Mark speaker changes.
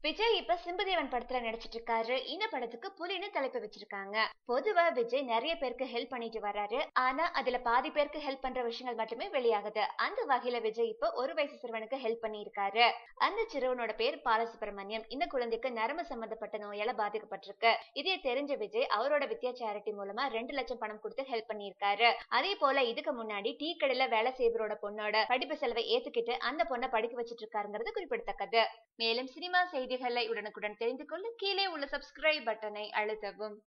Speaker 1: விஜய் இப்ப சிம்புதேவன் படத்துல நடிச்சிட்டு இருக்காரு இந்த படத்துக்கு புலின்னு தலைப்பு வச்சிருக்காங்க பொதுவா விஜய் நிறைய பேருக்கு ஹெல்ப் பண்ணிட்டு வர்றாரு ஆனா அதுல பாதி பேருக்கு ஹெல்ப் பண்ற விஷயங்கள் மட்டுமே வெளியாகுது அந்த வகையில விஜய் இப்ப ஒரு வயசு சிறுவனுக்கு ஹெல்ப் பண்ணியிருக்காரு அந்த சிறுவனோட பேர் பாலசுப்ரமணியம் இந்த குழந்தைக்கு நரம்பு சம்பந்தப்பட்ட நோயால பாதிக்கப்பட்டிருக்கு இதை தெரிஞ்ச விஜய் அவரோட வித்யா சேரிட்டி மூலமா ரெண்டு லட்சம் பணம் கொடுத்து ஹெல்ப் பண்ணியிருக்காரு அதே போல இதுக்கு முன்னாடி டீ கடையில வேலை செய்பவரோட பொண்ணோட படிப்பு செலவை ஏத்துக்கிட்டு அந்த பொண்ணை படிக்க வச்சிட்டு இருக்காருங்கிறது குறிப்பிடத்தக்கது மேலும் சினிமா செய்திகளை உடனுக்குடன் தெரிந்து கொள்ள கீழே உள்ள சப்ஸ்கிரைப் பட்டனை அழுத்தவும்